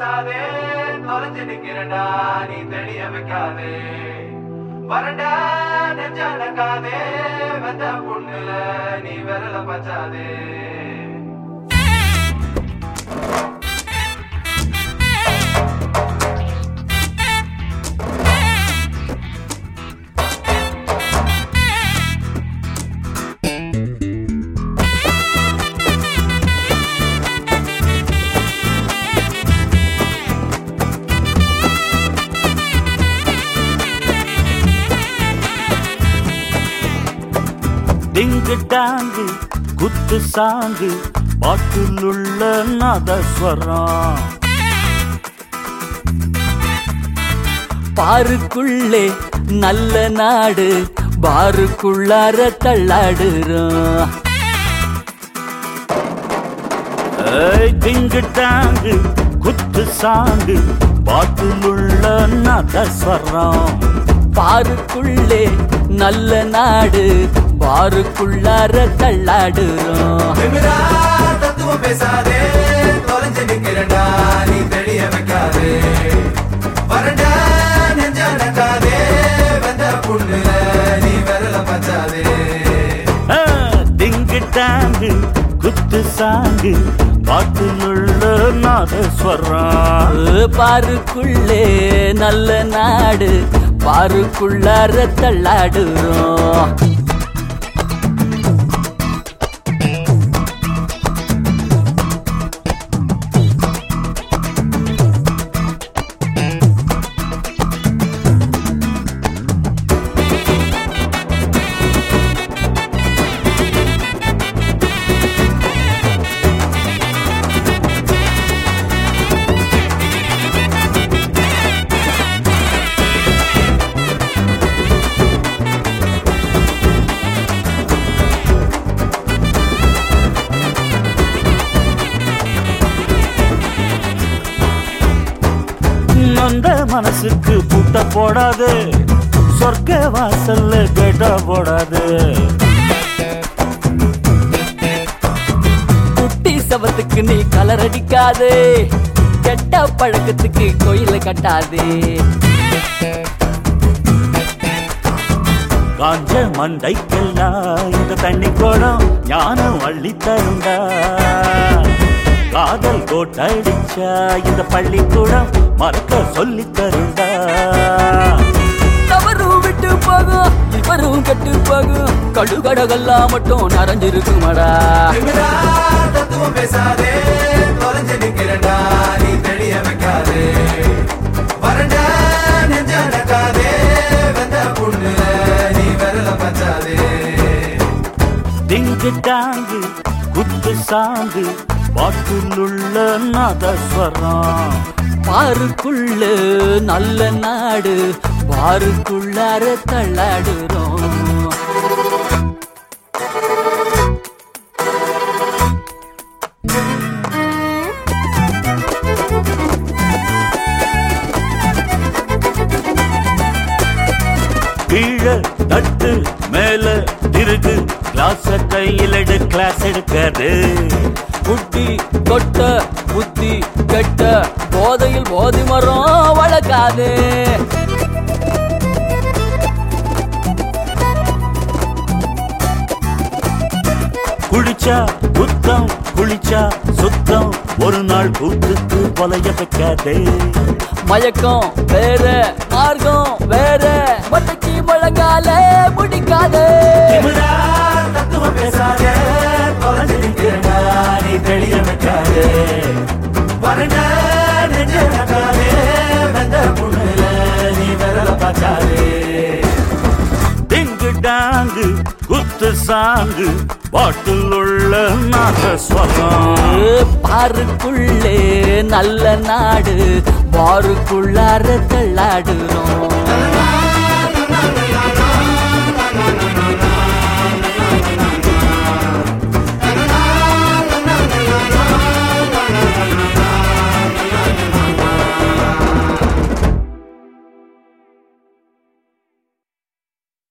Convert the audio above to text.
பேசாதே தொலைஞ்சு நிக்கிறடா நீ தெளிய வைக்காதே வரண்டா நெஞ்சடக்காதே வெந்த புண்ணுல நீ விரல பச்சாதே டிங்கு டாங்கு குத்து சாங்கு பாட்டிலுள்ள நாதஸ்வரம் பாருக்குள்ளே நல்ல நாடு பாருக்குள்ளார தள்ளாடுறோம் ஏய், டிங்கு டாங்கு குத்து சாங்கு பாட்டிலுள்ள நாதஸ்வரம் பாருக்குள்ளே நல்ல நாடு பாருக்குள்ளார தள்ளாடுறோம் திமிரா தத்துவம் பேசாதே தொலைஞ்சு நிக்கிறடா நீ தெளிய வைக்காதே வரண்டா நெஞ்சடக்காதே வெந்த புண்ணுல நீ விரல பச்சாதே ஆ, டிங்கு டாங்கு குத்து சாங்கு பாட்டிலுள்ள நாதஸ்வரம் பாருக்குள்ளே நல்ல நாடு பாருக்குள்ளார தள்ளாடுறோம் நொந்த மனசுக்கு பூட்ட போடாது சொர்க்க வாசல்ல கேட்ட போடாது குட்டி சவத்துக்கு நீ கலர் அடிக்காதே கெட்ட பழக்கத்துக்கு கோயில கட்டாதே காஞ்ச மண்டைக்கெல்லாம் இந்த தண்ணி கோடம் ஞானம் அள்ளி தருண்டா காதல் கோட்டடிச்சா இந்த பள்ளிக்கூடம் மறக்க சொல்லி தருண்டா தவறும் விட்டு போகும் இவரும் கெட்டு போகும் கடுகடகெல்லாம் மட்டும் நிறைஞ்சிருக்குமாடா திமிரா தத்துவம் பேசாதே தொலைஞ்சு நிக்கிறடா நீ தெளிய வைக்காதே வரண்டா நெஞ்சடக்காதே வெந்த புண்ணுல நீ விரல பச்சாதே திங்கு டாங்கு குத்து சாங்கு பாட்டிலுள்ள நாதஸ்வரம் பாருக்குள்ள நல்ல நாடு பாருக்குள்ளார தள்ளாடுறோம் கீழே தட்டு மேல திருகு கிளாஸ் கையில் எடு கிளாஸ் எடுக்காது புட்டி கொட்ட புத்தி கெட்ட போதையில் போதி மரம் வளர்க்காதே குளிச்சா குத்தம் குளிச்சா சுத்தம் ஒரு நாள் கூத்துக்கு பொலைய வைக்காதே மயக்கம் வேற மார்க்கம் வேற மட்டைக்கு முழங்கால முடிக்காதே திமிரா, தத்துவம் பேசாதே, தொலைஞ்சு நிக்கிறடா, நீ தெளிய வைக்காதே. வரண்டா, நெஞ்ச நக்காதே, வெந்த புண்ணுல நீ விரல பாய்ச்சாதே. டிங்கு டாங்கு குத்து சாங்கு பாட்டில் உள்ள நாகஸ்வரம் பாருக்குள்ளே நல்ல நாடு பாருக்குள்ளார தள்ளாடுறோம் la la la la